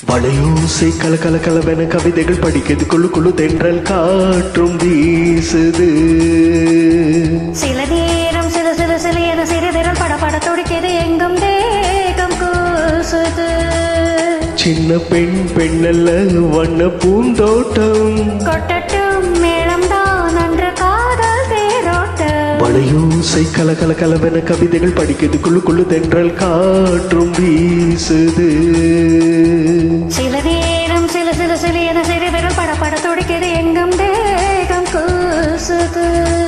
பழையோசை கல கல கலவென கவிதைகள் படிக்கிறது குழு குழு தென்றல் காற்றும் வீசுது சில நேரம் சில சில சில என சிறு விரல் பட பட துடிக்கிறது எங்கும் தேகம் கூசுது சின்ன பெண் பெண்ணல்ல வண்ண பூந்தோட்டம் கொட்டட்டும் மேளம் தான் அன்று காதல் தேரோட்டம் பழையோசை கல கல கலவென கவிதைகள் படிக்கிறது குழு குழு தென்றல் காற்றும் வீசுது சில நேரம் சில சில சில என சிறு விரல் பட பட துடிக்கிறது எங்கும் தேகம் கூசுது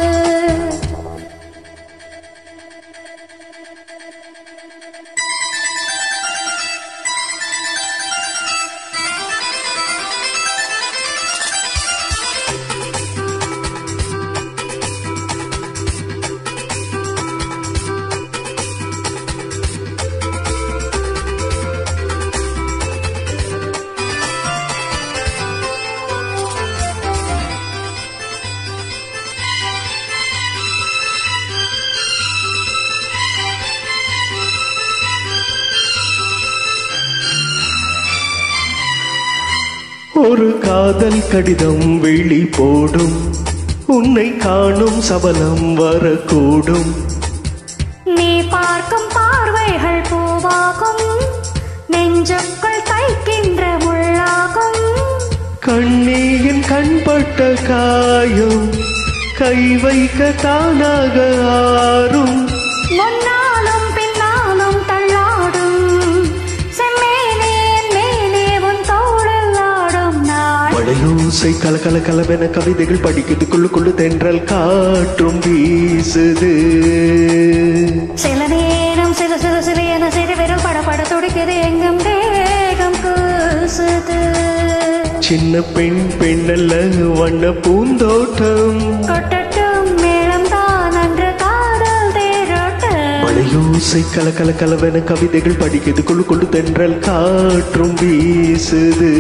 ஒரு காதல் கடிதம் வெளி போடும் உன்னை காணும் சபலம் வரக்கூடும் நீ பார்க்கும் பார்வைகள் பூவாகும் நெஞ்சுக்குள் தைக்கின்ற முள்ளாகும் கண்ணீயின் கண்பட்ட காயம் கை வைக்க தானாக ஆறும் முன்னாலும் பின்னாலும் தள்ளாடும் செம்மேனே மேலே உன் தோளில் ஆடும் நாள் பழையோசை கல கல கலவென கவிதைகள் படிக்கிறது குள்ளு குள்ளு தென்றல் காற்றும் வீசுது சில நேரம் சில சில சில என சிறு விரல் பட பட துடிக்குது எங்கும் வேகம் கூசுது சின்ன பெண் பெண்ணல்ல வண்ண பூந்தோட்டம் கொட்டட்டும் மேளம் தான் அன்று காதல் தேரோட்டம் மழையோசை கல கல கலவென கவிதைகள் படிக்கிறது குழு குழு தென்றல் காற்றும் வீசுது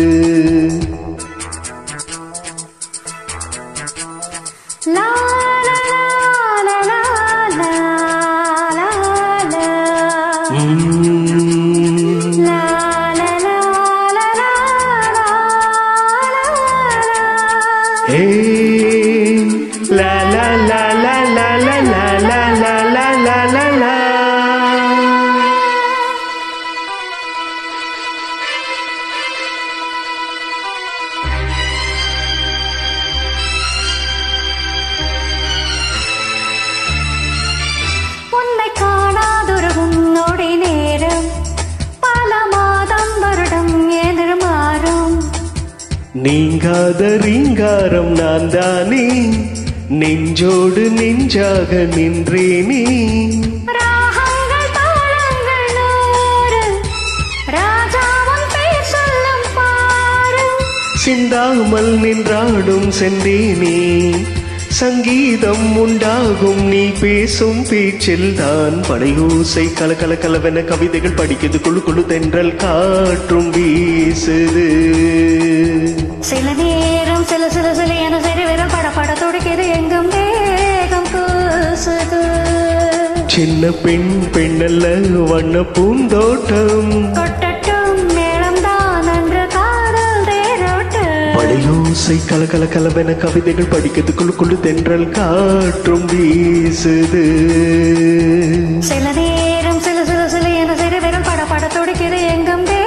லா லா லா லா லா லா லா உம், லா லா லா லா லா லா ஏ, லா லா லா லா லா லா லா லா லா லா லா லா லா. உன்னை காணாதொரு உன்னோடி நேரம் பல மாதம் வருடம் எதிர்மாறும் நீங்காத ரீங்காரம் நான் தானே நெஞ்சோடு நெஞ்சாக நின்றேனே ராகங்கள் தாளங்கள் நூறு ராஜாவும் பேர் சொல்லும் பாரு சிந்தாமல் நின்றாடும் சென்றேனே சங்கீதம் உண்டாகும் நீ பேசும் பேச்சில் தான் படையோசை கல கல கலவென கவிதைகள் படிக்கிறது குழு குழு தென்றல் காற்றும் வீசுது சில நேரம் சில சில சில என சிறு விரல் பட பட துடிக்குது எங்கும் வேகம் கூசுது சின்ன பெண் பெண்ணல்ல வண்ண பூந்தோட்டம் கொட்டட்டும் மேளம் தான் அன்று காதல் தேரோட்டம் படையோசை கல கல கலவென கவிதைகள் படிக்கிறது குழு குழு தென்றல் காற்றும் வீசுது சில நேரம் சில சில சில என சிறு விரல் பட பட துடிக்குது எங்கும்